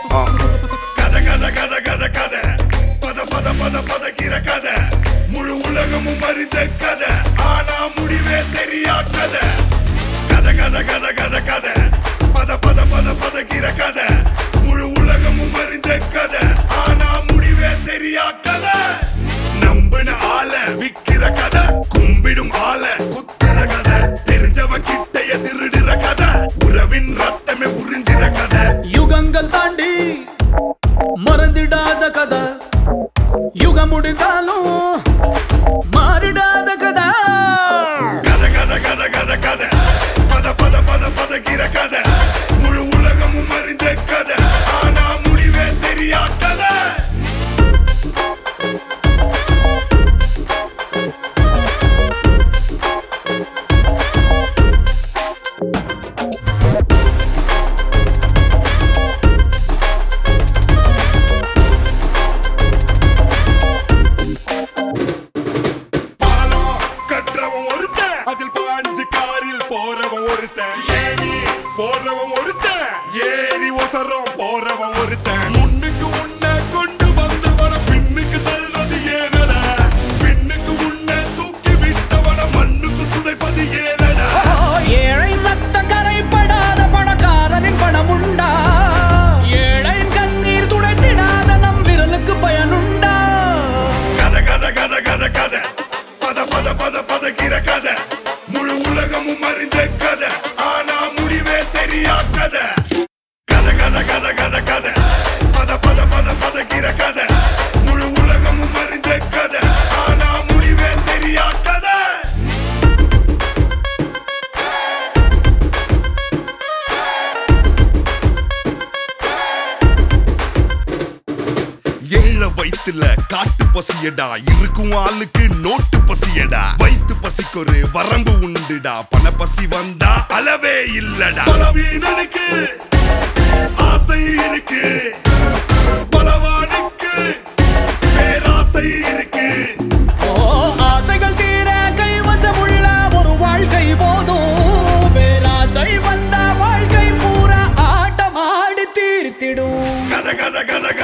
ஆ. கதை கதை கதை கதை கதை பத பத பத பதக்கிற கதை முழு உலகமும் அறிந்த கதை ஆனா முடிவே தெரியா கதை கதை கதை கதை கதை கதை பத பத பத பதக்கிற கதை முழு உலகமும் அறிந்த கதை ஆனா முடிவே தெரியா கதை நம்பின ஆள விக்கிற கதை கும்பிடும் ஆள குத்துற கதை தெரிஞ்சவன் கிட்டைய திருடுற கதை உறவின் ரத்தமே உறிஞ்சிற கதை யுகங்கள் தாண்டி மறந்திடாத கதை யுகம் முடிந்தாலும் மாறிடாத கதை கதை கதை கதை கதை கதை பத பத பத பதக்கிற கதை முழு உலகமும் அறிந்த கதை ஆனா முடிவே தெரியா கதை பாலம் கற்றவன் ஒருத்தன் அதில் பாஞ்சு காரில் போறவன் ஒருத்தன் ஏறி போறவன் ஒருத்தன் ஏறி ஒசரம் போறவன் ஒருத்தன் முன்னுக்கு உன்னை கொண்டு வந்தவன பின்னுக்கு தள்ளுறது ஏனடா பின்னுக்கு உன்னை தூக்கி விட்டவன மண்ணுக்கு புதைப்பது ஏனடா ஏழை ரத்த கரைப்படாத பணக்காரனின் பணம் உண்டா ஏழை கண்ணீர் துடைத்திடாத நம் விரலுக்கு பயனுண்டா கதை கதை கதை கதை கதை பத பத பத பதக்கிற கதை முழு உலகமும் அறிந்த கதை ஆனா முடிவே தெரியா கதை கதை கதை கதை கதை கதை பத பத பத பதக்கிற கதை முழு உலகமும் அறிந்த கதை ஆனா முடிவே தெரியா கதை ஏழ வயித்துல காட்டு பசியடா இருக்கும் ஆளுக்கு நோட்டு பசியடா வயித்து பசிக்கொரு வரம்பு உண்டுடா பண பசி வந்தா அளவே இல்லடா பலவீனனுக்கு ஆசை இருக்கு பலவானுக்கு பேராசை இருக்கு ஓ ஆசைகள் தீர கைவசமுள்ள ஒரு வாழ்க்கை போதும் பேராசை வந்த வாழ்க்கை பூரா ஆட்டம் ஆடி தீர்த்திடும் கதை கதை கதை